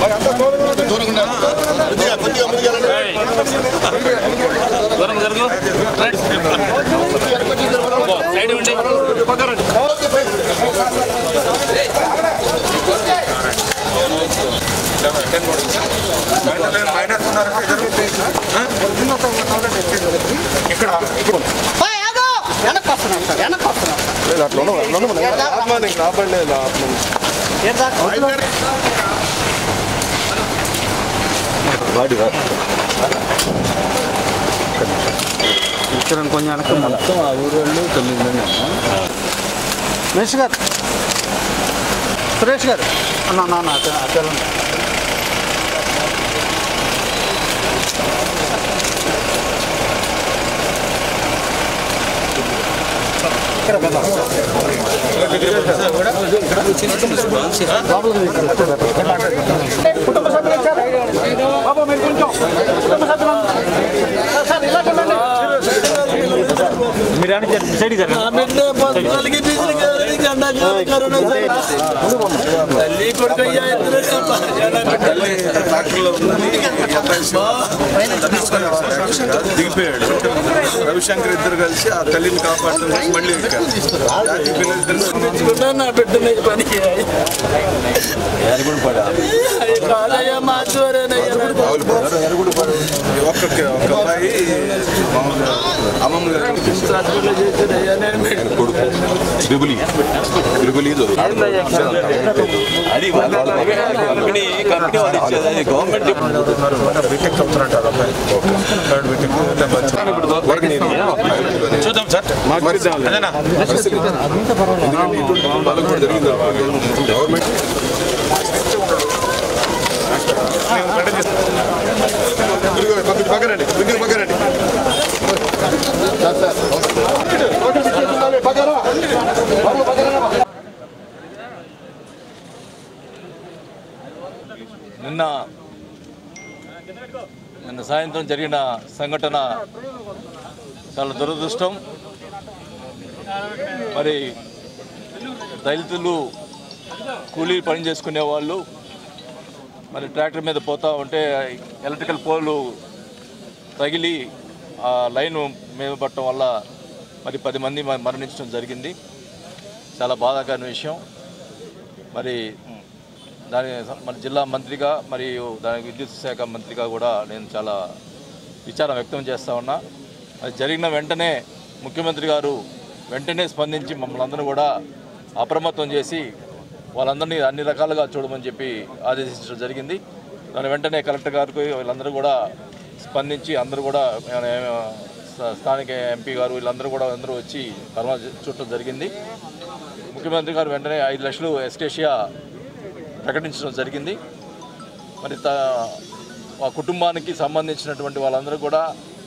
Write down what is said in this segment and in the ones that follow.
దూరం జరుగు సైడ్ ఉండి వెనక్కి వస్తున్నాం సార్ వెనక్కి వస్తున్నాం ఇక్కడ కొంచెం వెనక్కి మొత్తం ఆ ఊరోళ్ళు తొమ్మిది మంది సురేష్ గారు సురేష్ గారు అన్న నాన్న అక్కడ దిగిపోయాడు రవిశంకర్ ఇద్దరు కలిసి ఆ తల్లిని కాపాడటం కోసం మళ్ళీ ఎక్కారు జాతి పిల్లలిద్దరు నా బిడ్డ మీద పని కాదయ్యా మార్చువారేనయ్యా ఒక్క ఒక అబ్బాయి మామూలుగా అమ్మమ్మ గారు హాస్పిటల్ చేశాడయ్యా నేను కంపెనీ కంపెనీ వాళ్ళు ఇచ్చేది అది గవర్నమెంట్ బీటెక్ చెప్తున్నట్టు ఆ అబ్బాయి థర్డ్ బీటెక్ చూద్దాం సార్ అదేనా గవర్నమెంట్ పక్కనండి మీరు పక్కనండి నిన్న నిన్న సాయంత్రం జరిగిన సంఘటన చాలా దురదృష్టం మరి దళితులు కూలీ పని చేసుకునే వాళ్ళు మరి ట్రాక్టర్ మీద పోతా ఉంటే ఎలక్ట్రికల్ పోలు తగిలి ఆ లైన్ మీద పట్టడం వల్ల మరి పది మంది మ- మరణించడం జరిగింది చాలా బాధాకరమైన విషయం మరి దాని మన జిల్లా మంత్రిగా మరియు దాని విద్యుత్ శాఖ మంత్రిగా కూడా నేను చాలా విచారం వ్యక్తం చేస్తా ఉన్నా అది జరిగిన వెంటనే ముఖ్యమంత్రి గారు వెంటనే స్పందించి మమ్మల్ని అందరూ కూడా అప్రమత్తం చేసి వాళ్ళందరినీ అన్ని రకాలుగా చూడమని చెప్పి ఆదేశించడం జరిగింది దాని వెంటనే కలెక్టర్ గారికి వీళ్ళందరూ కూడా స్పందించి అందరూ కూడా ఆ, స్థా- స్థానిక ఎంపీ గారు వీళ్ళందరూ కూడా అందరూ వచ్చి కర్మ చూడటం జరిగింది ముఖ్యమంత్రి గారు వెంటనే ఐదు లక్షలు ఎస్టేషియా ప్రకటించడం జరిగింది మరి త ఆ కుటుంబానికి సంబంధించినటువంటి వాళ్ళందరూ కూడా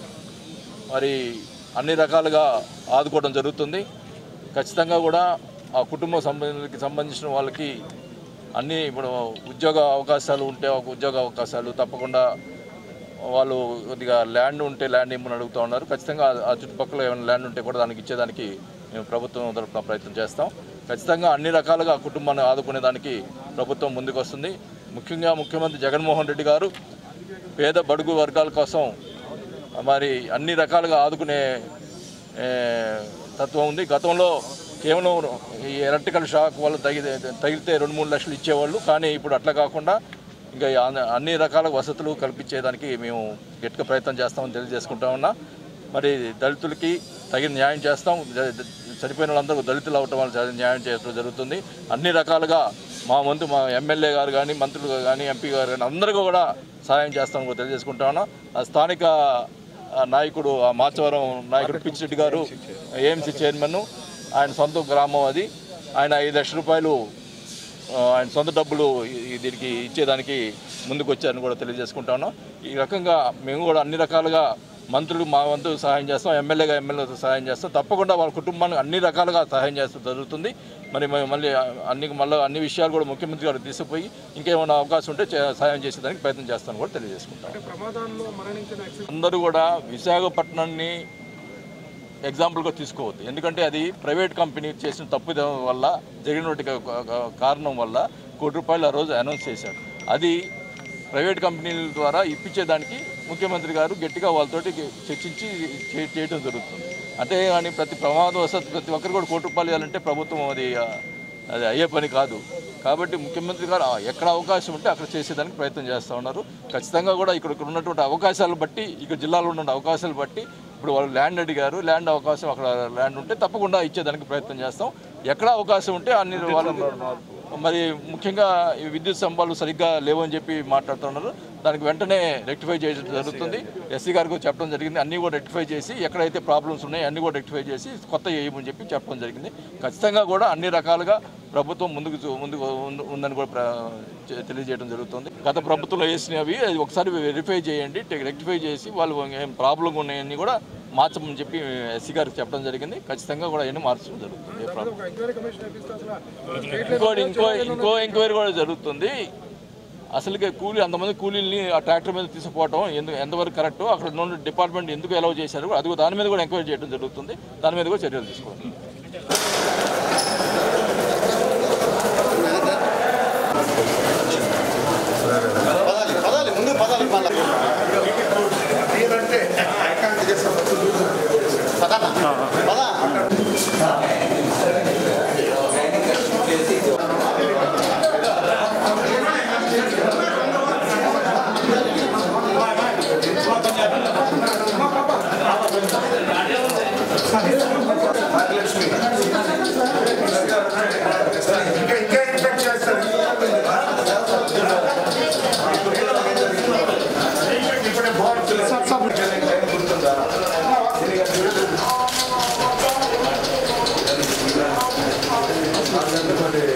మరి అన్ని రకాలుగా ఆదుకోవడం జరుగుతుంది ఖచ్చితంగా కూడా ఆ కుటుంబ సంబంధికి సంబంధించిన వాళ్ళకి అన్ని ఇప్పుడు ఉద్యోగ అవకాశాలు ఉంటే ఒక ఉద్యోగ అవకాశాలు తప్పకుండా వాళ్ళు కొద్దిగా ల్యాండ్ ఉంటే ల్యాండ్ ఇమ్మని అడుగుతూ ఉన్నారు ఖచ్చితంగా ఆ- ఆ చుట్టుపక్కల ఏమైనా ల్యాండ్ ఉంటే కూడా దానికి ఇచ్చేదానికి మేము ప్రభుత్వం తరఫున ప్రయత్నం చేస్తాం ఖచ్చితంగా అన్ని రకాలుగా ఆ కుటుంబాన్ని ఆదుకునే దానికి ప్రభుత్వం ముందుకు వస్తుంది ముఖ్యంగా ముఖ్యమంత్రి జగన్మోహన్ రెడ్డి గారు పేద బడుగు వర్గాల కోసం మరి అన్ని రకాలుగా ఆదుకునే ఏ, తత్వం ఉంది గతంలో కేవలం ఈ ఎలక్ట్రికల్ షాక్ వల్ల తగి తగిలితే రెండు మూడు లక్షలు ఇచ్చేవాళ్ళు కానీ ఇప్పుడు అట్లా కాకుండా ఇంకా ఈ అన్ని- అన్ని రకాల వసతులు కల్పించేదానికి మేము గట్టిగా ప్రయత్నం చేస్తామని తెలియజేసుకుంటా ఉన్నా మరి దళితులకి తగిన న్యాయం చేస్తాం జ- జ- చనిపోయిన వాళ్ళందరూ దళితులు అవటం వల్ల జ- న్యాయం చేయడం జరుగుతుంది అన్ని రకాలుగా మా వంతు మా ఎమ్మెల్యే గారు కానీ మంత్రులు కానీ ఎంపీ గారు కానీ అందరికీ కూడా సహాయం చేస్తామని కూడా తెలియజేసుకుంటా ఉన్నా ఆ స్థానిక ఆ నాయకుడు ఆ మాచవరం నాయకుడు పిచ్చిరెడ్డి గారు ఏఎంసీ చైర్మన్ ఆయన సొంత గ్రామం అది ఆయన ఐదు లక్షల రూపాయలు ఆ, ఆయన సొంత డబ్బులు ఈ- ఈ దీనికి ఇచ్చేదానికి ముందుకు వచ్చారని కూడా తెలియజేసుకుంటా ఉన్నాం ఈ రకంగా మేము కూడా అన్ని రకాలుగా మంత్రులు మా వంతు సహాయం చేస్తాం ఎమ్మెల్యేగా ఎమ్మెల్యేతో సహాయం చేస్తాం తప్పకుండా వాళ్ళ కుటుంబానికి అన్ని రకాలుగా సహాయం చేస్తూ జరుగుతుంది మరి మేము మళ్ళీ అన్ని మళ్ళీ అన్ని విషయాలు కూడా ముఖ్యమంత్రి గారు తీసుకుపోయి ఇంకేమైనా అవకాశం ఉంటే చే- సహాయం చేసేదానికి ప్రయత్నం చేస్తాను కూడా తెలియజేసుకుంటాం అందరూ కూడా విశాఖపట్నాన్ని ఎగ్జాంపుల్గా తీసుకోవద్దు ఎందుకంటే అది ప్రైవేట్ కంపెనీ చేసిన తప్పిదం వల్ల జరిగినటువంటి కా- కా- కారణం వల్ల కోటి రూపాయలు ఆ రోజు అనౌన్స్ చేశారు అది ప్రైవేట్ కంపెనీల ద్వారా ఇప్పించేదానికి ముఖ్యమంత్రి గారు గట్టిగా వాళ్ళతోటి చర్చించి చే- చేయడం జరుగుతుంది అంటే కానీ ప్రతి ప్రమాదవశాత్తు ప్రతి ఒక్కరు కూడా కోటి రూపాయలు ఇవ్వాలంటే ప్రభుత్వం అది ఆ, అది అయ్యే పని కాదు కాబట్టి ముఖ్యమంత్రి గారు ఆ, ఎక్కడ అవకాశం ఉంటే అక్కడ చేసేదానికి ప్రయత్నం చేస్తూ ఉన్నారు ఖచ్చితంగా కూడా ఇక్కడ ఇక్కడ ఉన్నటువంటి అవకాశాలు బట్టి ఇక్కడ జిల్లాలో ఉన్న అవకాశాలు బట్టి ఇప్పుడు వాళ్ళు ల్యాండ్ అడిగారు ల్యాండ్ అవకాశం అక్కడ ల్యాండ్ ఉంటే తప్పకుండా ఇచ్చేదానికి ప్రయత్నం చేస్తాం ఎక్కడ అవకాశం ఉంటే అన్ని వాళ్ళు మరి ముఖ్యంగా ఈ విద్యుత్ స్తంభాలు సరిగ్గా లేవని చెప్పి మాట్లాడుతున్నారు దానికి వెంటనే రెక్టిఫై చేయడం జరుగుతుంది ఎస్సీ గారికి కూడా చెప్పడం జరిగింది అన్నీ కూడా రెక్టిఫై చేసి ఎక్కడైతే ప్రాబ్లమ్స్ ఉన్నాయో అన్నీ కూడా రెక్టిఫై చేసి కొత్త వేయమని చెప్పి చెప్పడం జరిగింది ఖచ్చితంగా కూడా అన్ని రకాలుగా ప్రభుత్వం ముందుకు చూ- ముందుకు ఉంది- ఉందని కూడా ప్ర- చె- తెలియజేయడం జరుగుతుంది గత ప్రభుత్వంలో వేసినవి అది ఒకసారి వెరిఫై చేయండి టె- రెక్టిఫై చేసి వాళ్ళు ఏం ప్రాబ్లం ఉన్నాయని కూడా మార్చమని చెప్పి ఎస్సీ గారికి చెప్పడం జరిగింది ఖచ్చితంగా కూడా అవన్నీ మార్చడం జరుగుతుంది ఏ ప్రాబ్లం ఇంకోటి ఇంకో ఇంకో ఎంక్వైరీ కూడా జరుగుతుంది అసలుగా కూలీ అంతమంది కూలీల్ని ఆ ట్రాక్టర్ మీద తీసుకుపోవడం ఎందుకు ఎంతవరకు కరెక్ట్ అక్కడ ఉన్న డిపార్ట్మెంట్ ఎందుకు అలౌ చేశారు అది కూడా దాని మీద కూడా ఎంక్వైరీ చేయడం జరుగుతుంది దాని మీద కూడా చర్యలు తీసుకోవాలి గుర్తుందా